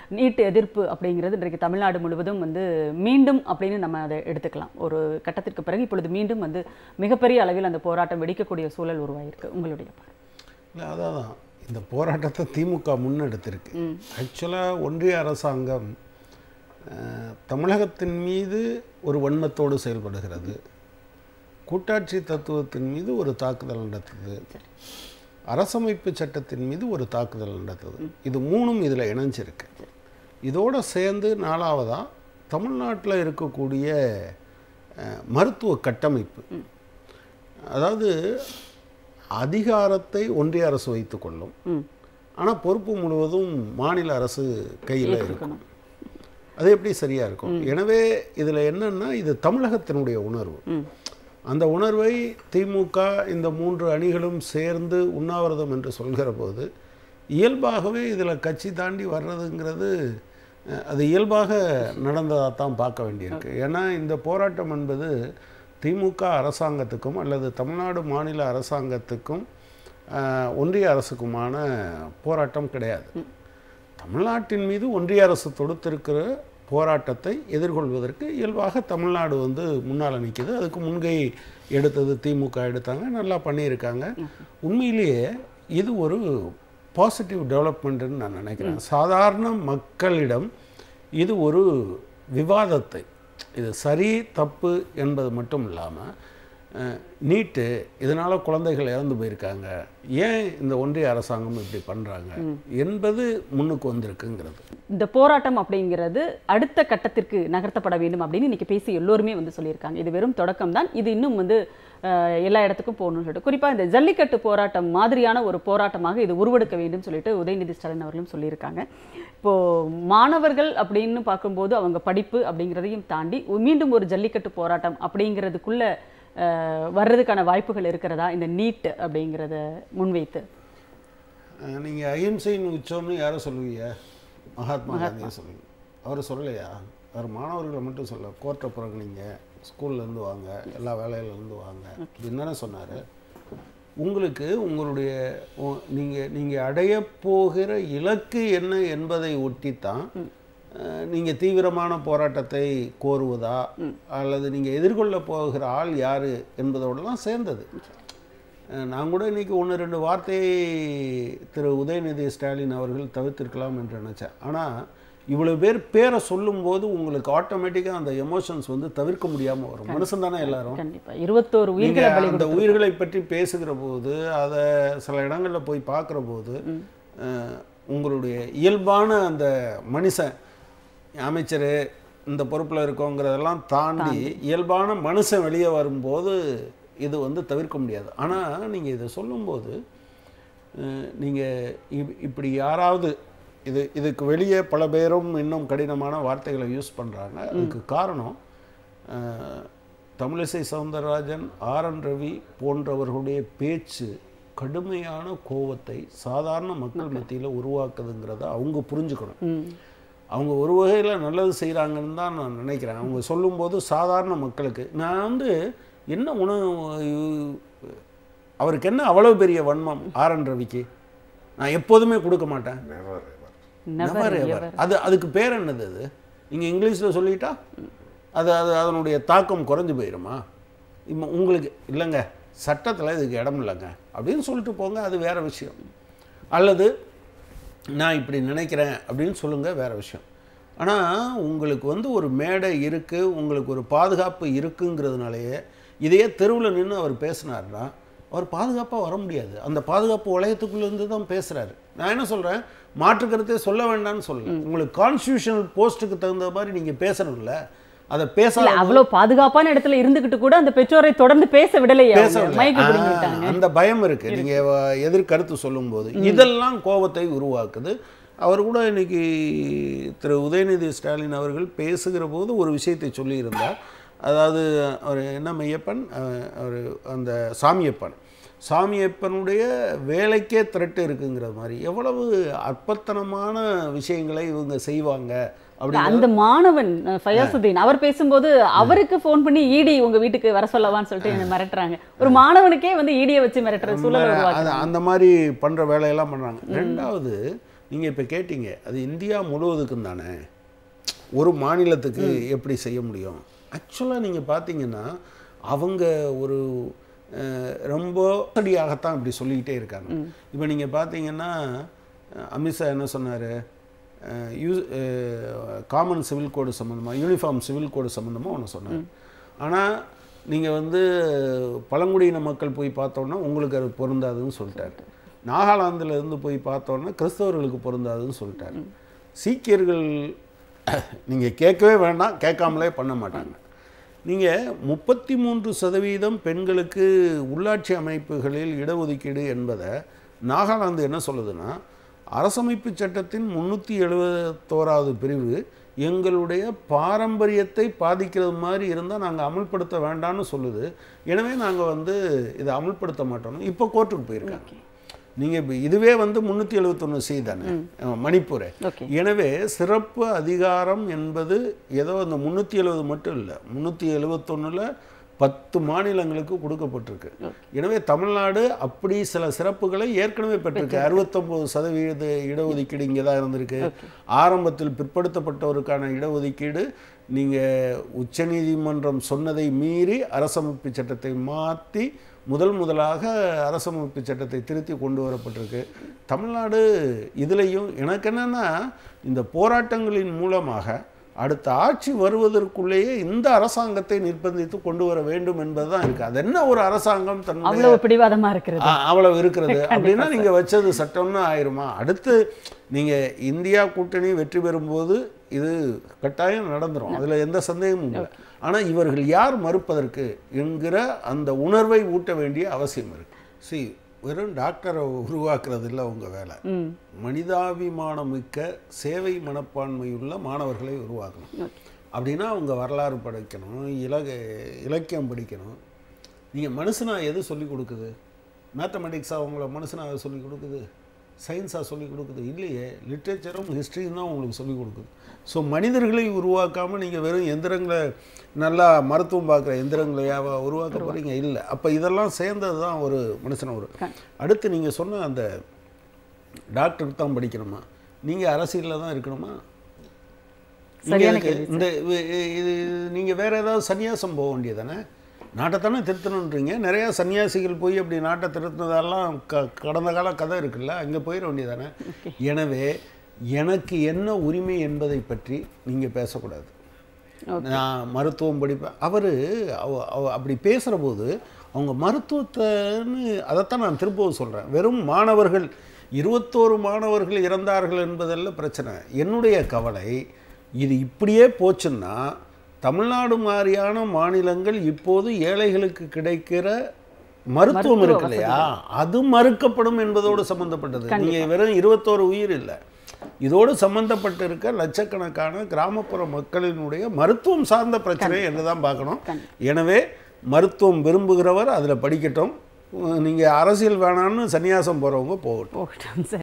NEET எதிர்ப்பு அப்படிங்கிறது இன்றைக்கு தமிழ்நாடு முழுவதும் வந்து மீண்டும் அப்படின்னு நம்ம அதை எடுத்துக்கலாம் ஒரு கட்டத்திற்கு பிறகு இப்பொழுது மீண்டும் வந்து மிகப்பெரிய அளவில் அந்த போராட்டம் வெடிக்கக்கூடிய சூழல் உருவாயிருக்கு உங்களுடைய பார்வை இல்லை அதான் இந்த போராட்டத்தை திமுக முன்னெடுத்திருக்கு ஆக்சுவலாக ஒன்றிய அரசாங்கம் அஹ், தமிழகத்தின் மீது ஒரு வன்மத்தோடு செயல்படுகிறது கூட்டாட்சி தத்துவத்தின் மீது ஒரு தாக்குதல் நடத்துது அரசமைப்பு சட்டத்தின் மீது ஒரு தாக்குதல் நடத்துது இது மூணும் இதில் இணைஞ்சிருக்கு இதோடு சேர்ந்து நாலாவதா தமிழ்நாட்டில் இருக்கக்கூடிய அஹ், மருத்துவ கட்டமைப்பு அதாவது அதிகாரத்தை ஒன்றிய அரசு வைத்துக்கொள்ளும் ம் ஆனால் பொறுப்பு முழுவதும் மாநில அரசு கையில் இருக்கும் இருக்கணும் அது எப்படி சரியா இருக்கும் எனவே இதில் என்னன்னா இது தமிழகத்தினுடைய உணர்வு ம் அந்த உணர்வை திமுக இந்த மூன்று அணிகளும் சேர்ந்து உண்ணாவிரதம் என்று சொல்கிற போது இயல்பாகவே இதில் கட்சி தாண்டி வர்றதுங்கிறது அஹ், அது இயல்பாக நடந்ததாக தான் பார்க்க வேண்டியிருக்கு ஏன்னா இந்த போராட்டம் என்பது திமுக அரசாங்கத்துக்கும் அல்லது தமிழ்நாடு மாநில அரசாங்கத்துக்கும் அஹ், ஒன்றிய அரசுக்குமான போராட்டம் கிடையாது தமிழ்நாட்டின் மீது ஒன்றிய அரசு தொடுத்திருக்கிற போராட்டத்தை எதிர்கொள்வதற்கு இயல்பாக தமிழ்நாடு வந்து முன்னால் நிற்கிது அதுக்கு முன்கை எடுத்தது திமுக எடுத்தாங்க நல்லா பண்ணியிருக்காங்க உண்மையிலேயே இது ஒரு பாசிட்டிவ் டெவலப்மெண்ட்டுன்னு நான் நினைக்கிறேன் சாதாரண மக்களிடம் இது ஒரு விவாதத்தை இது சரி தப்பு என்பது மட்டும் இல்லாமல் நீட்டு இதனால் குழந்தைகள் இறந்து போயிருக்காங்க ஏன் இந்த ஒன்றிய அரசாங்கம் இப்படி பண்ணுறாங்க என்பது முன்னுக்கு வந்திருக்குங்கிறது இந்த போராட்டம் அப்படிங்கிறது அடுத்த கட்டத்திற்கு நகர்த்தப்பட வேண்டும் அப்படின்னு இன்னைக்கு பேசி எல்லோருமே வந்து சொல்லியிருக்காங்க இது வெறும் தொடக்கம் தான் இது இன்னும் வந்து அஹ், எல்லா இடத்துக்கும் போகணும்னு சொல்லிட்டு குறிப்பாக இந்த ஜல்லிக்கட்டு போராட்டம் மாதிரியான ஒரு போராட்டமாக இது உருவெடுக்க வேண்டும் சொல்லிட்டு உதயநிதி ஸ்டாலின் அவர்களும் சொல்லியிருக்காங்க இப்போ மாணவர்கள் அப்படின்னு பார்க்கும்போது அவங்க படிப்பு அப்படிங்கிறதையும் தாண்டி மீண்டும் ஒரு ஜல்லிக்கட்டு போராட்டம் அப்படிங்கிறதுக்குள்ள அஹ், வர்றதுக்கான வாய்ப்புகள் இருக்கிறதா இந்த நீட் அப்படிங்கிறத முன்வைத்து நீங்கள் அஹிம்சைன்னு உச்சம்னு யாரை சொல்லுவீங்க மகாத்மா காந்தியை சொல்லுவீங்க அவர் சொல்லலையா அவர் மாணவர்களை மட்டும் சொல்ல கோர்ட்டை புறங்குனீங்க ஸ்கூல்லேருந்து வாங்க எல்லா வேலையிலேருந்து வாங்க அப்படின்னு தானே சொன்னார் உங்களுக்கு உங்களுடைய நீங்கள் நீங்கள் அடையப் போகிற இலக்கு என்ன என்பதை ஒட்டித்தான் நீங்கள் தீவிரமான போராட்டத்தை கோருவதா அல்லது நீங்கள் எதிர்கொள்ள போகிற ஆள் யார் என்பதோடலாம் சேர்ந்தது அஹ் நான் கூட இன்னைக்கு ஒன்று ரெண்டு வார்த்தையை திரு உதயநிதி ஸ்டாலின் அவர்கள் தவிர்த்திருக்கலாம் என்று நினச்சேன் ஆனால் இவ்வளோ பேர் பேரை சொல்லும்போது உங்களுக்கு ஆட்டோமேட்டிக்காக அந்த எமோஷன்ஸ் வந்து தவிர்க்க முடியாமல் வரும் மனுஷன் தானே எல்லாரும் கண்டிப்பா இருபத்தோரு உயிர்களை நீங்க பலி அந்த உயிர்களை பற்றி பேசுகிற போது அதை சில இடங்களில் போய் பார்க்குற போது அஹ், உங்களுடைய இயல்பான அந்த மனுஷன் அமைச்சர் இந்த பொறுப்பில் இருக்கோங்கிறதெல்லாம் தாண்டி இயல்பான மனுஷன் வெளியே வரும்போது இது வந்து தவிர்க்க முடியாது ஆனால் நீங்கள் இதை சொல்லும்போது நீங்கள் இப்படி யாராவது இது இதுக்கு வெளியே பல பேரும் இன்னும் கடினமான வார்த்தைகளை யூஸ் பண்ணுறாங்க அதுக்கு காரணம் அஹ், தமிழிசை சவுந்தரராஜன் ஆர் என் ரவி போன்றவர்களுடைய பேச்சு கடுமையான கோவத்தை சாதாரண மக்கள் மத்தியில் உருவாக்குதுங்கிறத அவங்க புரிஞ்சுக்கணும் ம் அவங்க ஒரு வகையில் நல்லது செய்கிறாங்கன்னு தான் நான் நினைக்கிறேன் அவங்க சொல்லும்போது சாதாரண மக்களுக்கு நான் வந்து என்ன உணவு அவருக்கு என்ன அவ்வளோ பெரிய வன்மம் ஆர் என் ரவிக்கு நான் எப்போதுமே கொடுக்க மாட்டேன் நெவர் Never ever. அது அதுக்கு பேர் என்னது அது நீங்கள் இங்கிலீஷில் சொல்லிட்டா அது அது அதனுடைய தாக்கம் குறைஞ்சு போயிடுமா இப்போ உங்களுக்கு இல்லைங்க சட்டத்தில் இதுக்கு இடம் இல்லைங்க அப்படின்னு சொல்லிட்டு போங்க அது வேற விஷயம் அல்லது நான் இப்படி நினைக்கிறேன் அப்படின்னு சொல்லுங்கள் வேற விஷயம் ஆனால் உங்களுக்கு வந்து ஒரு மேடை இருக்குது உங்களுக்கு ஒரு பாதுகாப்பு இருக்குங்கிறதுனாலயே இதையே தெருவில் நின்று அவர் பேசினார்னா அவர் பாதுகாப்பாக வர முடியாது அந்த பாதுகாப்பு வளையத்துக்குள்ளேருந்து தான் பேசுகிறாரு நான் என்ன சொல்கிறேன் மாற்று கருத்தை சொல்ல வேண்டாம்னு சொல்லல உங்களுக்கு கான்ஸ்டியூஷனல் போஸ்ட்டுக்கு தகுந்த மாதிரி நீங்கள் பேசணும்ல அதை பேசாத இல்ல அவ்வளவு பாதுகாப்பான இடத்துல இருந்துகிட்டு கூட அந்த பெற்றோரை தொடர்ந்து பேச விடலையா அவங்க? பேசவில்லை. மைக்கு ஆ, பிடிங்கிட்டாங்க அந்த பயம் இருக்கு நீங்க வ- எதிர்கருத்து சொல்லும்போது இதெல்லாம் கோபத்தை உருவாக்குது அவர் கூட இன்னைக்கு திரு உதயநிதி ஸ்டாலின் அவர்கள் பேசுகிற போது ஒரு விஷயத்தை சொல்லியிருந்தார் அதாவது அவர் என்ன மையப்பன் அஹ், அவர் அந்த சாமியப்பன் சாமியப்பனுடைய வேலைக்கே திரட்டு இருக்குங்கிற மாதிரி எவ்வளவு அற்பத்தனமான விஷயங்களை இவங்க செய்வாங்க அப்படி அந்த மாணவன் அஹ், ஃபயாசுதீன் அவர் பேசும்போது அவருக்கு ஃபோன் பண்ணி ஈடி உங்க வீட்டுக்கு வர சொல்லவான்னு சொல்லிட்டு என்னை மிரட்டுறாங்க ஒரு மாணவனுக்கே வந்து ஈடியை வச்சு மிரட்டுற சூழல் அது உருவாக்குறாங்க அந்த மாதிரி பண்ற வேலையெல்லாம் பண்றாங்க ரெண்டாவது நீங்கள் இப்போ கேட்டீங்க அது இந்தியா முழுவதுக்கும் தானே ஒரு மாநிலத்துக்கு எப்படி செய்ய முடியும் ஆக்சுவலாக நீங்கள் பார்த்தீங்கன்னா அவங்க ஒரு அஹ், ரொம்ப அடியாகத்தான் இப்படி சொல்லிக்கிட்டே இருக்காங்க இப்போ நீங்கள் பார்த்தீங்கன்னா அஹ், அமித்ஷா என்ன சொன்னார் யூ காமன் சிவில் கோடு சம்மந்தமாக யூனிஃபார்ம் சிவில் கோடு சம்மந்தமாக ஒன்று சொன்னார் ஆனால் நீங்கள் வந்து பழங்குடியின மக்கள் போய் பார்த்தோன்னா உங்களுக்கு அது பொருந்தாதுன்னு சொல்லிட்டாரு நாகாலாந்துல இருந்து போய் பார்த்தோன்னா கிறிஸ்தவர்களுக்கு பொருந்தாதுன்னு சொல்லிட்டாரு சீக்கியர்கள் நீங்கள் கேட்கவே வேண்டாம் கேட்காமலே பண்ண மாட்டாங்க நீங்கள் முப்பத்தி மூன்று சதவீதம் பெண்களுக்கு உள்ளாட்சி அமைப்புகளில் இடஒதுக்கீடு என்பதை நாகாலாந்து என்ன சொல்லுதுன்னா அரசமைப்பு சட்டத்தின் முந்நூற்றி எழுபத்தோராவது பிரிவு எங்களுடைய பாரம்பரியத்தை பாதிக்கிறது மாதிரி இருந்தால் நாங்கள் அமல்படுத்த வேண்டாம்னு சொல்லுது எனவே நாங்கள் வந்து இதை அமல்படுத்த மாட்டோம்னு இப்போ கோர்ட்டுக்கு போயிருக்காங்க நீங்கள் இப்போ இதுவே வந்து முந்நூற்றி எழுபத்தொன்று சி தானே மணிப்பூரை ஓகே எனவே சிறப்பு அதிகாரம் என்பது ஏதோ அந்த முந்நூற்றி எழுபது மட்டும் இல்லை முந்நூற்றி எழுபத்தொன்னில் பத்து மாநிலங்களுக்கு கொடுக்கப்பட்டிருக்கு எனவே தமிழ்நாடு அப்படி சில சிறப்புகளை ஏற்கனவே பெற்றிருக்கு அறுபத்தொம்போது சதவீத இடஒதுக்கீடு இங்கே தான் இருந்திருக்கு ஆரம்பத்தில் பிற்படுத்தப்பட்டவருக்கான இடஒதுக்கீடு நீங்கள் உச்சநீதிமன்றம் சொன்னதை மீறி அரசமைப்பு சட்டத்தை மாற்றி முதல் முதலாக அரசமைப்பு சட்டத்தை திருத்தி கொண்டு வரப்பட்டிருக்கு தமிழ்நாடு இதுலேயும் எனக்கு என்னென்னா இந்த போராட்டங்களின் மூலமாக அடுத்த ஆட்சி வருவதற்குள்ளேயே இந்த அரசாங்கத்தை நிர்பந்தித்து கொண்டு வர வேண்டும் என்பதுதான் இருக்கு அது என்ன ஒரு அரசாங்கம் தன்னுடைய அவ்வளவு பிடிவாதமா இருக்கிறது ஆ, அவ்வளவு இருக்கிறது அப்படின்னா நீங்க வச்சது சட்டம்னு ஆயிருமா அடுத்து நீங்க இந்தியா கூட்டணி வெற்றி பெறும்போது இது கட்டாயம் நடந்துரும் அதுல எந்த சந்தேகமும் இல்லை ஆனா இவர்கள் யார் மறுப்பதற்கு என்கிற அந்த உணர்வை ஊட்ட வேண்டிய அவசியம் இருக்கு சி வெறும் டாக்டரை உருவாக்குறது இல்லை உங்க வேலை ம் மனிதாபிமானம் மிக்க சேவை மனப்பான்மையுள்ள மாணவர்களை உருவாக்கணும் அப்படின்னா அவங்க வரலாறு படிக்கணும் இலக இலக்கியம் படிக்கணும் நீங்கள் மனுஷனா எது சொல்லி கொடுக்குது மேத்தமெட்டிக்ஸாக உங்களை மனுஷனா அதை சொல்லி கொடுக்குது சயின்ஸாக சொல்லி கொடுக்குது இல்லையே லிட்ரேச்சரும் ஹிஸ்ட்ரியும் தான் உங்களுக்கு சொல்லி கொடுக்குது ஸோ மனிதர்களை உருவாக்காமல் நீங்கள் வெறும் எந்திரங்களை நல்லா மருத்துவம் பார்க்குற எந்திரங்களையாவா உருவாக்க போகிறீங்க இல்லை அப்போ இதெல்லாம் சேர்ந்தது தான் ஒரு மனுஷனை ஒரு அடுத்து நீங்கள் சொன்ன அந்த டாக்டருக்கு தான் படிக்கணுமா நீங்கள் அரசியலில் தான் இருக்கணுமா நீங்க சரியான இதுக்கு- இந்த இது- இது நீங்கள் வேற ஏதாவது சன்னியாசம் போக வேண்டியதானே நாட்டை தானே திருத்தணுன்றீங்க நிறையா சன்னியாசிகள் போய் அப்படி நாட்டை திருத்தினதெல்லாம் க கடந்த கால கதை இருக்குல்ல அங்கே போயிட வேண்டியதானே எனவே எனக்கு என்ன உரிமை என்பதை பற்றி நீங்கள் பேசக்கூடாது நான் மருத்துவம் படிப்பேன் அவர் அப்படி பேசுகிற போது அவங்க மருத்துவத்தைன்னு அதைத்தான் நான் திரும்பவும் சொல்கிறேன் வெறும் மாணவர்கள் இருபத்தோரு மாணவர்கள் இறந்தார்கள் என்பதல்ல பிரச்சனை என்னுடைய கவலை இது இப்படியே போச்சுன்னா தமிழ்நாடு மாதிரியான மாநிலங்கள் இப்போது ஏழைகளுக்கு கிடைக்கிற மருத்துவம் இருக்கு இல்லையா அது மறுக்கப்படும் என்பதோடு சம்பந்தப்பட்டது நீங்க வெறும் இருபத்தோரு உயிர் இல்லை இதோடு சம்பந்தப்பட்டு இருக்க லட்சக்கணக்கான கிராமப்புற மக்களினுடைய மருத்துவம் சார்ந்த பிரச்சனை என்று தான் பார்க்கணும் எனவே மருத்துவம் விரும்புகிறவர் அதில் படிக்கட்டும் நீங்கள் அரசியல் வேணான்னு சன்னியாசம் போகிறவங்க போகட்டும் போகட்டும் சரி